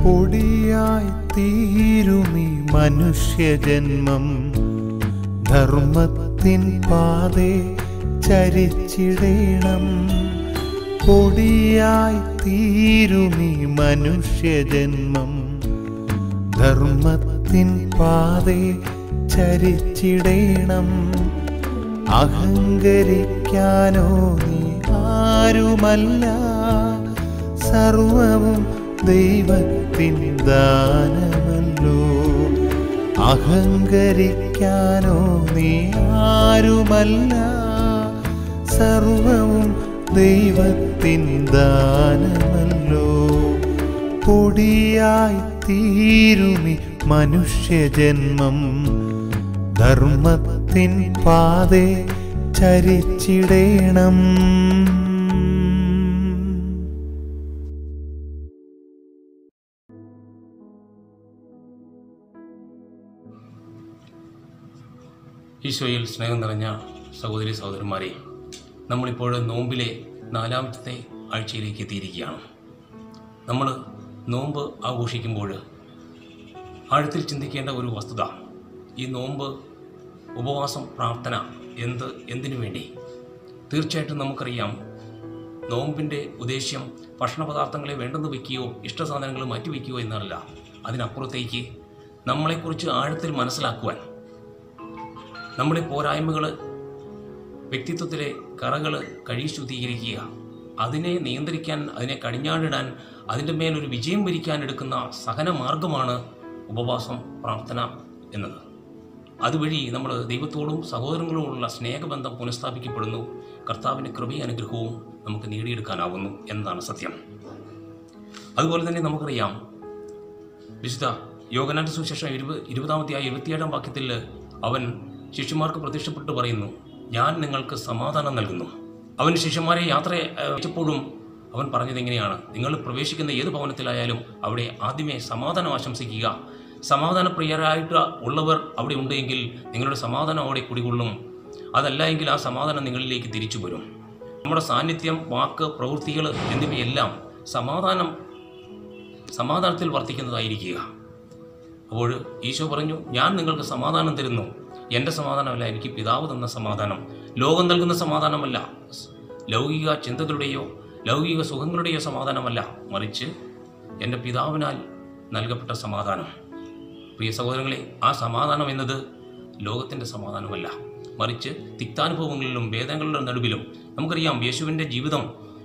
പൊടിയായി തീരുമി മനുഷ്യജന്മം ധർമ്മത്തിൻ പാതേ ചരിച്ചിടേണം പൊടിയായി തീരുമി മനുഷ്യജന്മം ധർമ്മത്തിൻ പാതേ ചരിച്ചിടേണം അഹങ്കരിക്കാനോ നീ ആരുമല്ല സർവവും ദൈവത്തിൻ ദാനമല്ലോ അഹങ്കരിക്കാനോ നീ ആരുമല്ല സർവവും ദൈവത്തിൻ ദാനമല്ലോ പൊടിയായി തീരുമി മനുഷ്യജന്മം ധർമ്മത്തിൻ പാതേ ചരിച്ചിടേണം ഈശോയിൽ സ്നേഹം നിറഞ്ഞ സഹോദരി സഹോദരന്മാരെ നമ്മളിപ്പോൾ നോമ്പിലെ നാലാമത്തെ ആഴ്ചയിലേക്ക് എത്തിയിരിക്കുകയാണ് നമ്മൾ നോമ്പ് ആഘോഷിക്കുമ്പോൾ ആഴത്തിൽ ചിന്തിക്കേണ്ട ഒരു വസ്തുത ഈ നോമ്പ് ഉപവാസം പ്രാർത്ഥന എന്ത് എന്തിനു വേണ്ടി തീർച്ചയായിട്ടും നമുക്കറിയാം നോമ്പിൻ്റെ ഉദ്ദേശ്യം ഭക്ഷണ പദാർത്ഥങ്ങളെ വേണ്ടെന്ന് വയ്ക്കുകയോ ഇഷ്ടസാധനങ്ങൾ മാറ്റിവെക്കുകയോ എന്നല്ല അതിനപ്പുറത്തേക്ക് നമ്മളെക്കുറിച്ച് ആഴത്തിൽ മനസ്സിലാക്കുവാൻ നമ്മുടെ പോരായ്മകൾ വ്യക്തിത്വത്തിലെ കറകൾ കഴുകി ശുദ്ധീകരിക്കുക അതിനെ നിയന്ത്രിക്കാൻ അതിനെ കടിഞ്ഞാടിടാൻ അതിൻ്റെ മേലൊരു വിജയം വരിക്കാൻ എടുക്കുന്ന സഹന മാർഗമാണ് ഉപവാസം പ്രാർത്ഥന എന്നത് അതുവഴി നമ്മൾ ദൈവത്തോടും സഹോദരങ്ങളോടുള്ള സ്നേഹബന്ധം പുനഃസ്ഥാപിക്കപ്പെടുന്നു കർത്താവിൻ്റെ കൃപയും അനുഗ്രഹവും നമുക്ക് നേടിയെടുക്കാനാവുന്നു എന്നതാണ് സത്യം അതുപോലെ തന്നെ നമുക്കറിയാം വിശുദ്ധ യോഗനാന്റെ സുവിശേഷം ഇരുപത് ഇരുപതാമത്തെയായ ഇരുപത്തിയേഴാം വാക്യത്തിൽ അവൻ ശിഷ്യന്മാർക്ക് പ്രത്യക്ഷപ്പെട്ട് പറയുന്നു ഞാൻ നിങ്ങൾക്ക് സമാധാനം നൽകുന്നു അവൻ ശിഷ്യന്മാരെ യാത്ര അയച്ചപ്പോഴും അവൻ പറഞ്ഞത് എങ്ങനെയാണ് നിങ്ങൾ പ്രവേശിക്കുന്ന ഏത് ഭവനത്തിലായാലും അവിടെ ആദ്യമേ സമാധാനം ആശംസിക്കുക സമാധാനപ്രിയരായിട്ട് ഉള്ളവർ അവിടെ ഉണ്ടെങ്കിൽ നിങ്ങളുടെ സമാധാനം അവിടെ കുടികൊള്ളും അതല്ല എങ്കിൽ ആ സമാധാനം നിങ്ങളിലേക്ക് തിരിച്ചു വരും നമ്മുടെ സാന്നിധ്യം വാക്ക് പ്രവൃത്തികൾ എന്നിവയെല്ലാം സമാധാനം സമാധാനത്തിൽ വർത്തിക്കുന്നതായിരിക്കുക അപ്പോൾ ഈശോ പറഞ്ഞു ഞാൻ നിങ്ങൾക്ക് സമാധാനം തരുന്നു എൻ്റെ സമാധാനമല്ല എനിക്ക് പിതാവ് തന്ന സമാധാനം ലോകം നൽകുന്ന സമാധാനമല്ല ലൗകിക ചിന്തകളുടെയോ ലൗകിക സുഖങ്ങളുടെയോ സമാധാനമല്ല മറിച്ച് എൻ്റെ പിതാവിനാൽ നൽകപ്പെട്ട സമാധാനം പ്രിയ സഹോദരങ്ങളെ ആ സമാധാനം എന്നത് ലോകത്തിൻ്റെ സമാധാനമല്ല മറിച്ച് തിക്താനുഭവങ്ങളിലും വേദനകളുടെ നടുവിലും നമുക്കറിയാം യേശുവിൻ്റെ ജീവിതം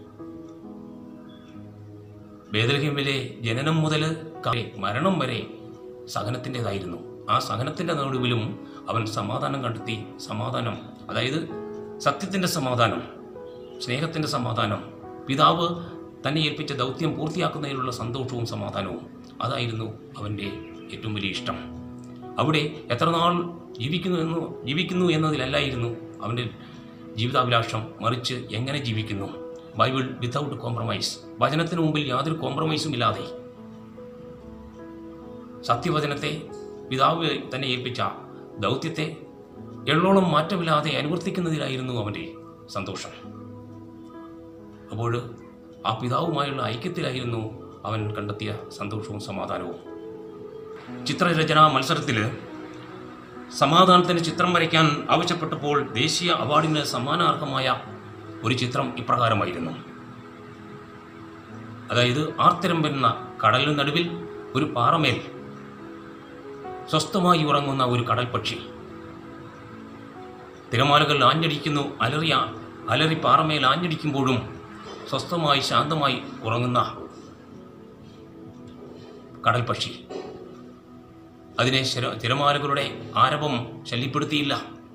ബേദലഹീമിലെ ജനനം മുതൽ ക- മരണം വരെ സഹനത്തിൻ്റെതായിരുന്നു ആ സഹനത്തിൻ്റെ നടുവിലും അവൻ സമാധാനം കണ്ടെത്തി സമാധാനം അതായത് സത്യത്തിൻ്റെ സമാധാനം സ്നേഹത്തിൻ്റെ സമാധാനം പിതാവ് തന്നെ ഏൽപ്പിച്ച ദൗത്യം പൂർത്തിയാക്കുന്നതിലുള്ള സന്തോഷവും സമാധാനവും അതായിരുന്നു അവൻ്റെ ഏറ്റവും വലിയ ഇഷ്ടം അവിടെ എത്ര നാൾ ജീവിക്കുന്നു എന്ന് ജീവിക്കുന്നു എന്നതിലല്ലായിരുന്നു അവൻ്റെ ജീവിതാഭിലാഷം മറിച്ച് എങ്ങനെ ജീവിക്കുന്നു ബൈബിൾ വിത്തൗട്ട് കോംപ്രമൈസ് വചനത്തിന് മുമ്പിൽ യാതൊരു കോംപ്രമൈസും ഇല്ലാതെ സത്യവചനത്തെ പിതാവ് തന്നെ ഏൽപ്പിച്ച ദൗത്യത്തെ എള്ളോളം മാറ്റമില്ലാതെ അനുവർത്തിക്കുന്നതിലായിരുന്നു അവൻ്റെ സന്തോഷം അപ്പോൾ ആ പിതാവുമായുള്ള ഐക്യത്തിലായിരുന്നു അവൻ കണ്ടെത്തിയ സന്തോഷവും സമാധാനവും ചിത്രരചനാ മത്സരത്തിൽ സമാധാനത്തിന് ചിത്രം വരയ്ക്കാൻ ആവശ്യപ്പെട്ടപ്പോൾ ദേശീയ അവാർഡിന് സമ്മാനാർഹമായ ഒരു ചിത്രം ഇപ്രകാരമായിരുന്നു അതായത് ആർത്തരം വരുന്ന കടലിന് നടുവിൽ ഒരു പാറമേൽ സ്വസ്ഥമായി ഉറങ്ങുന്ന ഒരു കടൽ പക്ഷി തിരമാലകൾ ആഞ്ഞടിക്കുന്നു അലറിയ അലറി പാറമേൽ ആഞ്ഞടിക്കുമ്പോഴും സ്വസ്ഥമായി ശാന്തമായി ഉറങ്ങുന്ന കടൽ പക്ഷി അതിനെ ശര- തിരമാലകളുടെ ആരവം ശല്യപ്പെടുത്തിയില്ല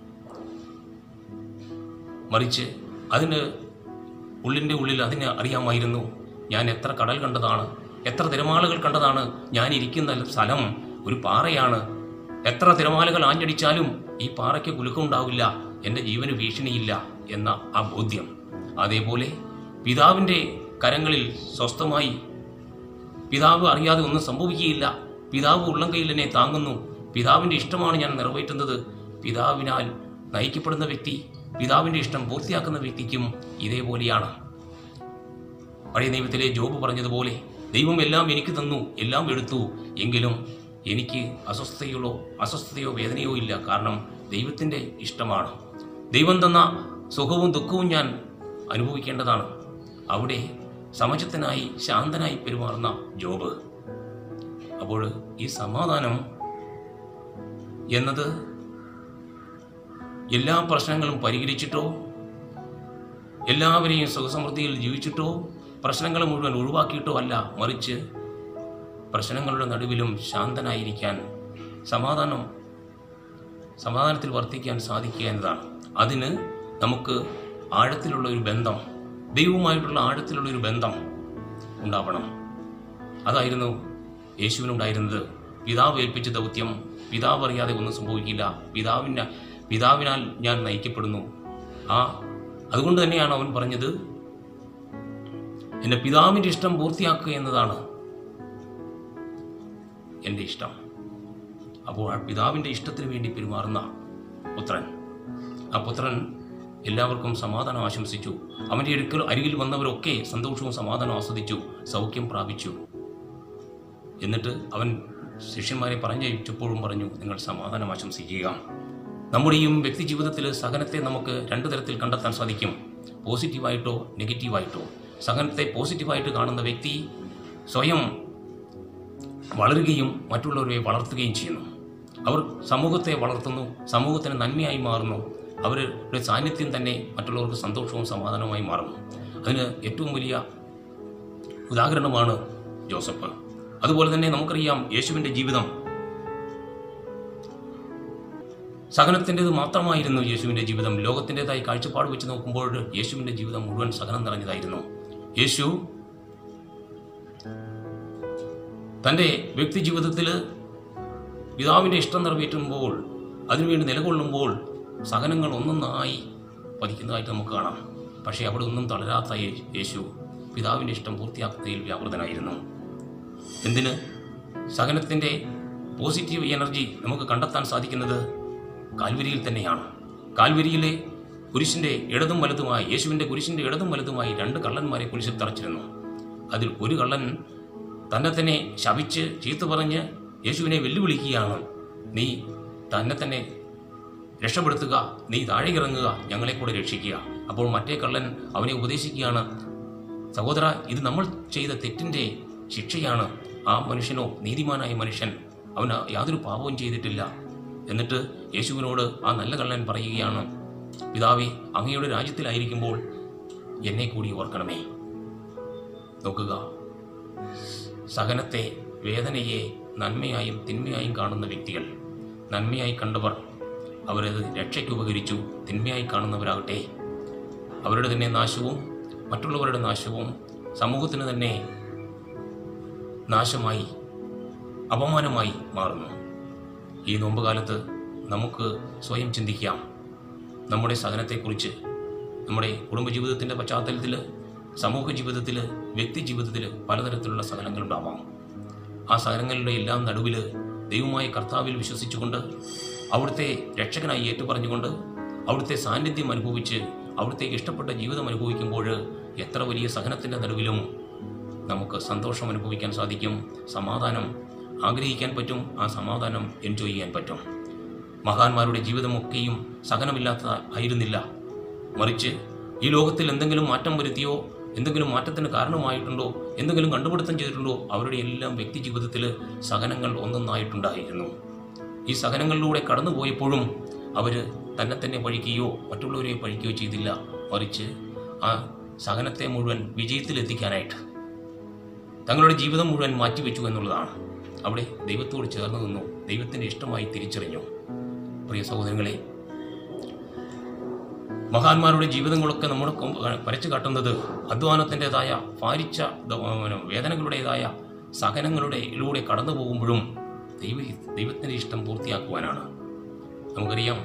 മറിച്ച് അതിന് ഉള്ളിൻ്റെ ഉള്ളിൽ അതിന് അറിയാമായിരുന്നു ഞാൻ എത്ര കടൽ കണ്ടതാണ് എത്ര തിരമാലകൾ കണ്ടതാണ് ഞാൻ ഇരിക്കുന്ന സ്ഥലം ഒരു പാറയാണ് എത്ര തിരമാലകൾ ആഞ്ഞടിച്ചാലും ഈ പാറയ്ക്ക് കുലുക്കമുണ്ടാവില്ല എൻ്റെ ജീവന് ഭീഷണിയില്ല എന്ന ആ ബോധ്യം അതേപോലെ പിതാവിൻ്റെ കരങ്ങളിൽ സ്വസ്ഥമായി പിതാവ് അറിയാതെ ഒന്നും സംഭവിക്കുകയില്ല പിതാവ് ഉള്ളംകൈയിൽ എന്നെ താങ്ങുന്നു പിതാവിൻ്റെ ഇഷ്ടമാണ് ഞാൻ നിറവേറ്റുന്നത് പിതാവിനാൽ നയിക്കപ്പെടുന്ന വ്യക്തി പിതാവിൻ്റെ ഇഷ്ടം പൂർത്തിയാക്കുന്ന വ്യക്തിക്കും ഇതേപോലെയാണ് പഴയ നിയമത്തിലെ ജോബ് പറഞ്ഞതുപോലെ ദൈവം എല്ലാം എനിക്ക് തന്നു എല്ലാം എടുത്തു എങ്കിലും എനിക്ക് അസ്വസ്ഥതയോ അസ്വസ്ഥതയോ വേദനയോ ഇല്ല കാരണം ദൈവത്തിൻ്റെ ഇഷ്ടമാണ് ദൈവം തന്ന സുഖവും ദുഃഖവും ഞാൻ അനുഭവിക്കേണ്ടതാണ് അവിടെ സമചിത്തനായി ശാന്തനായി പെരുമാറുന്ന ജോബ് അപ്പോൾ ഈ സമാധാനം എന്നത് എല്ലാ പ്രശ്നങ്ങളും പരിഹരിച്ചിട്ടോ എല്ലാവരെയും സുഖസമൃദ്ധിയിൽ ജീവിച്ചിട്ടോ പ്രശ്നങ്ങൾ മുഴുവൻ ഒഴിവാക്കിയിട്ടോ അല്ല മറിച്ച് പ്രശ്നങ്ങളുടെ നടുവിലും ശാന്തനായിരിക്കാൻ സമാധാനം സമാധാനത്തിൽ വർത്തിക്കാൻ സാധിക്കുക എന്നതാണ് അതിന് നമുക്ക് ആഴത്തിലുള്ള ഒരു ബന്ധം ദൈവവുമായിട്ടുള്ള ആഴത്തിലുള്ള ഒരു ബന്ധം ഉണ്ടാവണം അതായിരുന്നു യേശുവിനുണ്ടായിരുന്നത് പിതാവ് ഏൽപ്പിച്ച ദൗത്യം പിതാവ് അറിയാതെ ഒന്നും സംഭവിക്കില്ല പിതാവിൻ്റെ പിതാവിനാൽ ഞാൻ നയിക്കപ്പെടുന്നു ആ അതുകൊണ്ട് തന്നെയാണ് അവൻ പറഞ്ഞത് എൻ്റെ പിതാവിൻ്റെ ഇഷ്ടം പൂർത്തിയാക്കുക എന്നതാണ് എൻ്റെ ഇഷ്ടം അപ്പോൾ ആ പിതാവിൻ്റെ ഇഷ്ടത്തിന് വേണ്ടി പെരുമാറുന്ന പുത്രൻ ആ പുത്രൻ എല്ലാവർക്കും സമാധാനം ആശംസിച്ചു അവൻ്റെ അടുക്കൽ അരികിൽ വന്നവരൊക്കെ സന്തോഷവും സമാധാനവും ആസ്വദിച്ചു സൗഖ്യം പ്രാപിച്ചു എന്നിട്ട് അവൻ ശിഷ്യന്മാരെ പറഞ്ഞയച്ചപ്പോഴും പറഞ്ഞു നിങ്ങൾ സമാധാനം ആശംസിക്കുക നമ്മുടെയും വ്യക്തി ജീവിതത്തിൽ സഹനത്തെ നമുക്ക് രണ്ടു തരത്തിൽ കണ്ടെത്താൻ സാധിക്കും പോസിറ്റീവായിട്ടോ നെഗറ്റീവായിട്ടോ സഹനത്തെ പോസിറ്റീവായിട്ട് കാണുന്ന വ്യക്തി സ്വയം വളരുകയും മറ്റുള്ളവരെ വളർത്തുകയും ചെയ്യുന്നു അവർ സമൂഹത്തെ വളർത്തുന്നു സമൂഹത്തിന് നന്മയായി മാറുന്നു അവരുടെ സാന്നിധ്യം തന്നെ മറ്റുള്ളവർക്ക് സന്തോഷവും സമാധാനവുമായി മാറുന്നു അതിന് ഏറ്റവും വലിയ ഉദാഹരണമാണ് ജോസഫ് അതുപോലെ തന്നെ നമുക്കറിയാം യേശുവിൻ്റെ ജീവിതം സഹനത്തിൻ്റെത് മാത്രമായിരുന്നു യേശുവിൻ്റെ ജീവിതം ലോകത്തിൻ്റെതായി കാഴ്ചപ്പാട് വെച്ച് നോക്കുമ്പോൾ യേശുവിൻ്റെ ജീവിതം മുഴുവൻ സഹനം നിറഞ്ഞതായിരുന്നു യേശു തൻ്റെ വ്യക്തി ജീവിതത്തിൽ പിതാവിൻ്റെ ഇഷ്ടം നിറവേറ്റുമ്പോൾ അതിനുവേണ്ടി നിലകൊള്ളുമ്പോൾ സഹനങ്ങൾ ഒന്നൊന്നായി പതിക്കുന്നതായിട്ട് നമുക്ക് കാണാം പക്ഷേ അവിടെ ഒന്നും തളരാത്ത യേ- യേശു പിതാവിൻ്റെ ഇഷ്ടം പൂർത്തിയാക്കുന്നതിൽ വ്യാപൃതനായിരുന്നു എന്തിന് സഹനത്തിൻ്റെ പോസിറ്റീവ് എനർജി നമുക്ക് കണ്ടെത്താൻ സാധിക്കുന്നത് കാൽവരിയിൽ തന്നെയാണ് കാൽവരിയിലെ കുരിശിൻ്റെ ഇടതും വലതുമായി യേശുവിൻ്റെ കുരിശിൻ്റെ ഇടതും വലതുമായി രണ്ട് കള്ളന്മാരെ കുരിശിൽ തറച്ചിരുന്നു അതിൽ ഒരു കള്ളൻ തന്നെ തന്നെ ശപിച്ച് ചീത്ത പറഞ്ഞ് യേശുവിനെ വെല്ലുവിളിക്കുകയാണ് നീ തന്നെ തന്നെ രക്ഷപ്പെടുത്തുക നീ താഴെ ഇറങ്ങുക ഞങ്ങളെ കൂടെ രക്ഷിക്കുക അപ്പോൾ മറ്റേ കള്ളൻ അവനെ ഉപദേശിക്കുകയാണ് സഹോദര ഇത് നമ്മൾ ചെയ്ത തെറ്റിൻ്റെ ശിക്ഷയാണ് ആ മനുഷ്യനോ നീതിമാനായ മനുഷ്യൻ അവന് യാതൊരു പാപവും ചെയ്തിട്ടില്ല എന്നിട്ട് യേശുവിനോട് ആ നല്ല കള്ളൻ പറയുകയാണ് പിതാവേ അങ്ങയുടെ രാജ്യത്തിലായിരിക്കുമ്പോൾ എന്നെ കൂടി ഓർക്കണമേ നോക്കുക സഹനത്തെ വേദനയെ നന്മയായും തിന്മയായും കാണുന്ന വ്യക്തികൾ നന്മയായി കണ്ടവർ അവരത് രക്ഷയ്ക്ക് ഉപകരിച്ചു തിന്മയായി കാണുന്നവരാകട്ടെ അവരുടെ തന്നെ നാശവും മറ്റുള്ളവരുടെ നാശവും സമൂഹത്തിന് തന്നെ നാശമായി അപമാനമായി മാറുന്നു ഈ നോമ്പുകാലത്ത് നമുക്ക് സ്വയം ചിന്തിക്കാം നമ്മുടെ സഹനത്തെക്കുറിച്ച് നമ്മുടെ കുടുംബജീവിതത്തിൻ്റെ പശ്ചാത്തലത്തിൽ സമൂഹ ജീവിതത്തിൽ വ്യക്തി ജീവിതത്തിൽ പലതരത്തിലുള്ള സഹനങ്ങളുണ്ടാവാം ആ സഹനങ്ങളുടെ എല്ലാം നടുവിൽ ദൈവമായ കർത്താവിൽ വിശ്വസിച്ചുകൊണ്ട് അവിടുത്തെ രക്ഷകനായി ഏറ്റുപറഞ്ഞുകൊണ്ട് അവിടുത്തെ സാന്നിധ്യം അനുഭവിച്ച് അവിടുത്തേക്ക് ഇഷ്ടപ്പെട്ട ജീവിതം അനുഭവിക്കുമ്പോൾ എത്ര വലിയ സഹനത്തിൻ്റെ നടുവിലും നമുക്ക് സന്തോഷം അനുഭവിക്കാൻ സാധിക്കും സമാധാനം ആഗ്രഹിക്കാൻ പറ്റും ആ സമാധാനം എൻജോയ് ചെയ്യാൻ പറ്റും മഹാന്മാരുടെ ജീവിതമൊക്കെയും സഹനമില്ലാത്ത ആയിരുന്നില്ല മറിച്ച് ഈ ലോകത്തിൽ എന്തെങ്കിലും മാറ്റം വരുത്തിയോ എന്തെങ്കിലും മാറ്റത്തിന് കാരണമായിട്ടുണ്ടോ എന്തെങ്കിലും കണ്ടുപിടുത്തം ചെയ്തിട്ടുണ്ടോ അവരുടെ എല്ലാം വ്യക്തി ജീവിതത്തിൽ സഹനങ്ങൾ ഒന്നൊന്നായിട്ടുണ്ടായിരുന്നു ഈ സഹനങ്ങളിലൂടെ കടന്നുപോയപ്പോഴും അവർ തന്നെ തന്നെ പഴിക്കുകയോ മറ്റുള്ളവരെ പഴിക്കുകയോ ചെയ്തില്ല മറിച്ച് ആ സഹനത്തെ മുഴുവൻ വിജയത്തിലെത്തിക്കാനായിട്ട് തങ്ങളുടെ ജീവിതം മുഴുവൻ മാറ്റിവെച്ചു എന്നുള്ളതാണ് അവിടെ ദൈവത്തോട് ചേർന്ന് നിന്നു ദൈവത്തിൻ്റെ ഇഷ്ടമായി തിരിച്ചറിഞ്ഞു പ്രിയ സഹോദരങ്ങളെ മഹാന്മാരുടെ ജീവിതങ്ങളൊക്കെ നമ്മുടെ കൊമ്പ് വരച്ചു കാട്ടുന്നത് അധ്വാനത്തിൻ്റെതായ ഭാരിച്ച ദ- പിന്നെ വേദനകളുടേതായ സഹനങ്ങളുടെ ഇതിലൂടെ കടന്നു പോകുമ്പോഴും ദൈവ ദൈവത്തിൻ്റെ ഇഷ്ടം പൂർത്തിയാക്കുവാനാണ് നമുക്കറിയാം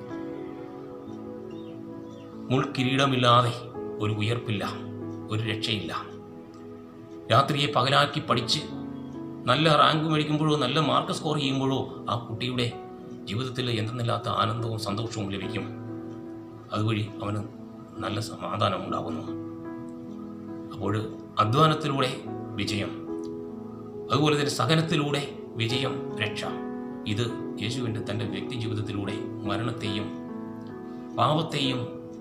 മുൾക്കിരീടമില്ലാതെ ഒരു ഉയർപ്പില്ല ഒരു രക്ഷയില്ല രാത്രിയെ പകലാക്കി പഠിച്ച് നല്ല റാങ്ക് മേടിക്കുമ്പോഴോ നല്ല മാർക്ക് സ്കോർ ചെയ്യുമ്പോഴോ ആ കുട്ടിയുടെ ജീവിതത്തിൽ എന്തെന്നില്ലാത്ത ആനന്ദവും സന്തോഷവും ലഭിക്കും അതുവഴി അവന് നല്ല സമാധാനം ഉണ്ടാകുന്നു അപ്പോൾ അധ്വാനത്തിലൂടെ വിജയം അതുപോലെ തന്നെ സഹനത്തിലൂടെ വിജയം രക്ഷ ഇത് യേശുവിൻ്റെ തൻ്റെ വ്യക്തി ജീവിതത്തിലൂടെ മരണത്തെയും പാപത്തെയും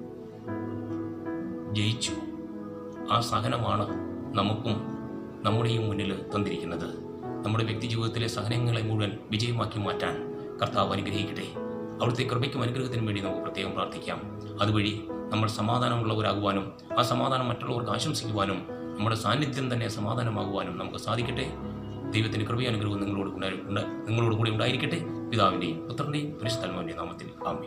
ജയിച്ചു ആ സഹനമാണ് നമുക്കും നമ്മുടെയും മുന്നിൽ തന്നിരിക്കുന്നത് നമ്മുടെ വ്യക്തി ജീവിതത്തിലെ സഹനങ്ങളെ മുഴുവൻ വിജയമാക്കി മാറ്റാൻ കർത്താവ് അനുഗ്രഹിക്കട്ടെ അവിടുത്തെ കൃപയ്ക്കും അനുഗ്രഹത്തിനും വേണ്ടി നമുക്ക് പ്രത്യേകം പ്രാർത്ഥിക്കാം അതുവഴി നമ്മൾ സമാധാനമുള്ളവരാകുവാനും ആ സമാധാനം മറ്റുള്ളവർക്ക് ആശംസിക്കുവാനും നമ്മുടെ സാന്നിധ്യം തന്നെ സമാധാനമാകുവാനും നമുക്ക് സാധിക്കട്ടെ ദൈവത്തിൻ്റെ കൃപയും അനുഗ്രഹവും നിങ്ങളോട് ഉണ്ടായി- ഉണ്ട്- നിങ്ങളോട് കൂടി ഉണ്ടായിരിക്കട്ടെ പിതാവിൻ്റെയും പുത്രൻ്റെയും പരിശുദ്ധന്മാരുടെയും നാമത്തിൽ ആമേ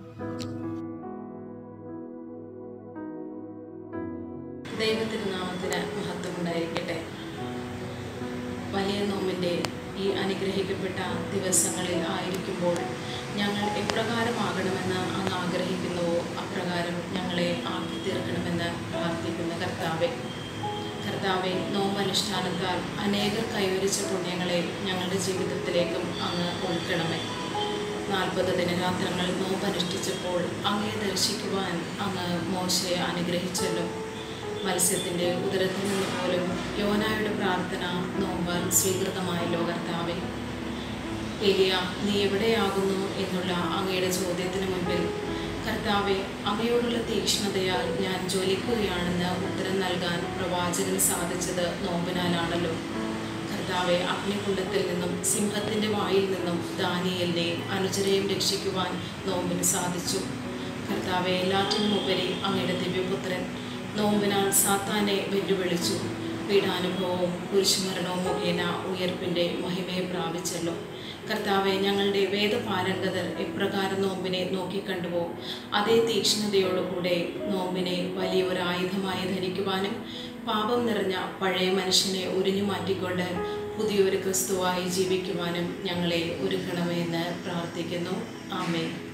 ദൈവത്തിരുനാമത്തിന് മഹത്വം ഉണ്ടായിരിക്കട്ടെ വലിയ നോമ്പിൻ്റെ ഈ അനുഗ്രഹിക്കപ്പെട്ട ദിവസങ്ങളിൽ ആയിരിക്കുമ്പോൾ ഞങ്ങൾ എപ്രകാരമാകണമെന്ന് അങ്ങ് ആഗ്രഹിക്കുന്നുവോ അപ്രകാരം ഞങ്ങളെ ആക്കി തീർക്കണമെന്ന് പ്രാർത്ഥിക്കുന്ന കർത്താവെ കർത്താവെ നോമ്പനുഷ്ഠാനത്താൽ അനേകർ കൈവരിച്ച പുണ്യങ്ങളെ ഞങ്ങളുടെ ജീവിതത്തിലേക്കും അങ്ങ് ഒഴുക്കണമേ നാൽപ്പത് ദിനരാത്രങ്ങൾ നോമ്പനുഷ്ഠിച്ചപ്പോൾ അങ്ങയെ ദർശിക്കുവാൻ അങ്ങ് മോശയെ അനുഗ്രഹിച്ചല്ലോ മത്സ്യത്തിൻ്റെ ഉദരത്തിൽ നിന്ന് പോലും യോനായുടെ പ്രാർത്ഥന നോമ്പാൽ സ്വീകൃതമായല്ലോ കർത്താവെ എലിയ നീ എവിടെയാകുന്നു എന്നുള്ള അങ്ങയുടെ ചോദ്യത്തിന് മുൻപിൽ കർത്താവെ അങ്ങയോടുള്ള തീക്ഷ്ണതയാൽ ഞാൻ ജ്വലിക്കുകയാണെന്ന് ഉത്തരം നൽകാൻ പ്രവാചകന് സാധിച്ചത് നോമ്പിനാലാണല്ലോ കർത്താവെ അഗ്നികുണ്ടത്തിൽ നിന്നും സിംഹത്തിൻ്റെ വായിൽ നിന്നും ദാനിയലിനെയും അനുചരെയും രക്ഷിക്കുവാൻ നോമ്പിന് സാധിച്ചു കർത്താവെ എല്ലാറ്റിനും ഉപരി അങ്ങയുടെ ദിവ്യപുത്രൻ നോമ്പിനാൽ സാത്താനെ വെല്ലുവിളിച്ചു പീഡാനുഭവവും കുരിശുമരണവും മുഖേന ഉയർപ്പിൻ്റെ മഹിമയെ പ്രാപിച്ചല്ലോ കർത്താവെ ഞങ്ങളുടെ വേദപാരംഗതർ എപ്രകാരം നോമ്പിനെ നോക്കിക്കണ്ടുവോ അതേ തീക്ഷ്ണതയോടുകൂടെ നോമ്പിനെ വലിയൊരു ആയുധമായി ധരിക്കുവാനും പാപം നിറഞ്ഞ പഴയ മനുഷ്യനെ ഉരിഞ്ഞു മാറ്റിക്കൊണ്ട് പുതിയൊരു ക്രിസ്തുവായി ജീവിക്കുവാനും ഞങ്ങളെ ഒരുക്കണമെന്ന് പ്രാർത്ഥിക്കുന്നു ആമേ